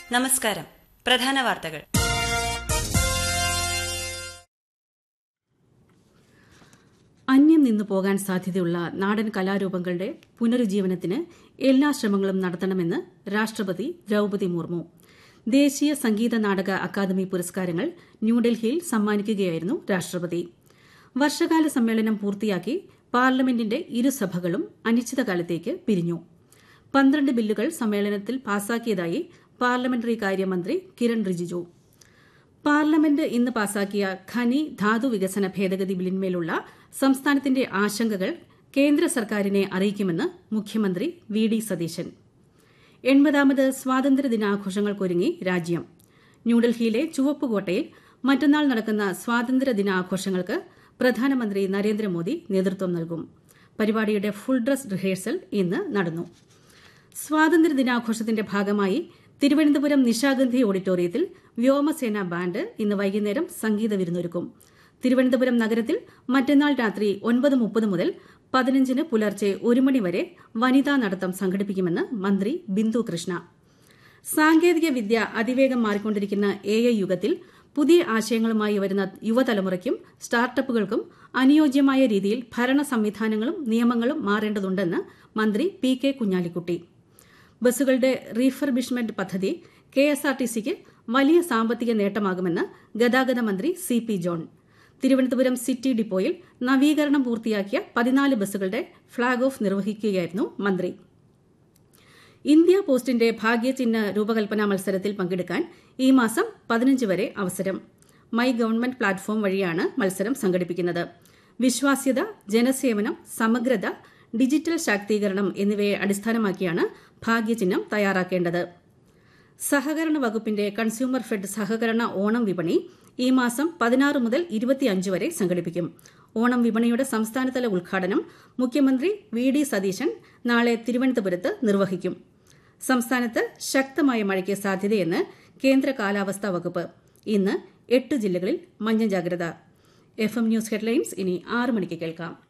നമസ്കാരം പ്രധാന വാർത്തകൾ അന്യം നിന്നു പോകാൻ സാധ്യതയുള്ള നാടൻ കലാരൂപങ്ങളുടെ പുനരുജ്ജീവനത്തിന് എല്ലാ ശ്രമങ്ങളും നടത്തണമെന്ന് രാഷ്ട്രപതി ദ്രൌപതി മുർമു ദേശീയ സംഗീത നാടക അക്കാദമി പുരസ്കാരങ്ങൾ ന്യൂഡൽഹിയിൽ സമ്മാനിക്കുകയായിരുന്നു രാഷ്ട്രപതി വർഷകാല സമ്മേളനം പൂർത്തിയാക്കി പാർലമെന്റിന്റെ ഇരുസഭകളും അനിശ്ചിതകാലത്തേക്ക് പിരിഞ്ഞു പന്ത്രണ്ട് ബില്ലുകൾ സമ്മേളനത്തിൽ പാസാക്കിയതായി പാർലമെന്ററി കാര്യമന്ത്രി കിരൺ റിജിജു പാർലമെന്റ് ഇന്ന് പാസാക്കിയ ഖനി ധാതു വികസന ഭേദഗതി ബില്ലിന്മേലുള്ള സംസ്ഥാനത്തിന്റെ ആശങ്കകൾ കേന്ദ്ര സർക്കാരിനെ അറിയിക്കുമെന്ന് മുഖ്യമന്ത്രി വി ഡി സതീശൻ എൺപതാമത് സ്വാതന്ത്ര്യദിനാഘോഷങ്ങൾക്കൊരുങ്ങി രാജ്യം ന്യൂഡൽഹിയിലെ ചുവപ്പുകോട്ടയിൽ മറ്റന്നാൾ നടക്കുന്ന സ്വാതന്ത്ര്യ ദിനാഘോഷങ്ങൾക്ക് പ്രധാനമന്ത്രി നരേന്ദ്രമോദി നേതൃത്വം നൽകും പരിപാടിയുടെ ഫുൾ ഡ്രസ് റിഹേഴ്സൽ ഇന്ന് നടന്നു സ്വാതന്ത്ര്യദിനാഘോഷത്തിന്റെ ഭാഗമായി തിരുവനന്തപുരം നിശാഗന്ധി ഓഡിറ്റോറിയത്തിൽ വ്യോമസേന ബാൻഡ് ഇന്ന് വൈകുന്നേരം സംഗീത വിരുന്നൊരുക്കും തിരുവനന്തപുരം നഗരത്തിൽ മറ്റന്നാൾ രാത്രി ഒൻപത് മുപ്പത് മുതൽ പതിനഞ്ചിന് പുലർച്ചെ ഒരു മണിവരെ വനിതാ നടത്തം സംഘടിപ്പിക്കുമെന്ന് മന്ത്രി ബിന്ദു കൃഷ്ണ സാങ്കേതിക വിദ്യ അതിവേഗം മാറിക്കൊണ്ടിരിക്കുന്ന എ ഐ യുഗത്തിൽ പുതിയ ആശയങ്ങളുമായി വരുന്ന യുവതലമുറയ്ക്കും സ്റ്റാർട്ടപ്പുകൾക്കും അനുയോജ്യമായ രീതിയിൽ ഭരണ സംവിധാനങ്ങളും നിയമങ്ങളും മാറേണ്ടതുണ്ടെന്ന് മന്ത്രി പി കെ കുഞ്ഞാലിക്കുട്ടി ബസ്സുകളുടെ റീഫർബിഷ്മെന്റ് പദ്ധതി കെ എസ് ആർ ടി സിക്ക് വലിയ സാമ്പത്തിക നേട്ടമാകുമെന്ന് ഗതാഗത മന്ത്രി C P John Thiruvananthapuram city ഡിപ്പോയിൽ നവീകരണം പൂർത്തിയാക്കിയ പതിനാല് ബസ്സുകളുടെ ഫ്ളാഗ് ഓഫ് നിർവഹിക്കുകയായിരുന്നു മന്ത്രി ഇന്ത്യ പോസ്റ്റിന്റെ ഭാഗ്യചിഹ്ന രൂപകൽപ്പന മത്സരത്തിൽ പങ്കെടുക്കാൻ ഈ മാസം പതിനഞ്ച് വരെ അവസരം മൈ ഗവൺമെന്റ് പ്ലാറ്റ്ഫോം വഴിയാണ് മത്സരം സംഘടിപ്പിക്കുന്നത് വിശ്വാസ്യത ജനസേവനം സമഗ്രത ഡിജിറ്റൽ ശാക്തീകരണം എന്നിവയെ അടിസ്ഥാനമാക്കിയാണ് ഭാഗ്യചിഹ്നം തയ്യാറാക്കേണ്ടത് സഹകരണ വകുപ്പിന്റെ കൺസ്യൂമർ ഫെഡ് സഹകരണ ഓണം വിപണി ഈ മാസം പതിനാറ് മുതൽ ഇരുപത്തിയഞ്ച് വരെ സംഘടിപ്പിക്കും ഓണം വിപണിയുടെ സംസ്ഥാനതല ഉദ്ഘാടനം മുഖ്യമന്ത്രി വി ഡി സതീശൻ നാളെ തിരുവനന്തപുരത്ത് നിർവഹിക്കും സംസ്ഥാനത്ത് ശക്തമായ മഴയ്ക്ക് സാധ്യതയെന്ന് കേന്ദ്ര കാലാവസ്ഥാ വകുപ്പ് ഇന്ന് എട്ട് ജില്ലകളിൽ മഞ്ഞ ജാഗ്രത എഫ് എം ന്യൂസ് ഹെഡ്ലൈൻസ് ഇനി ആറ് മണിക്ക് കേൾക്കാം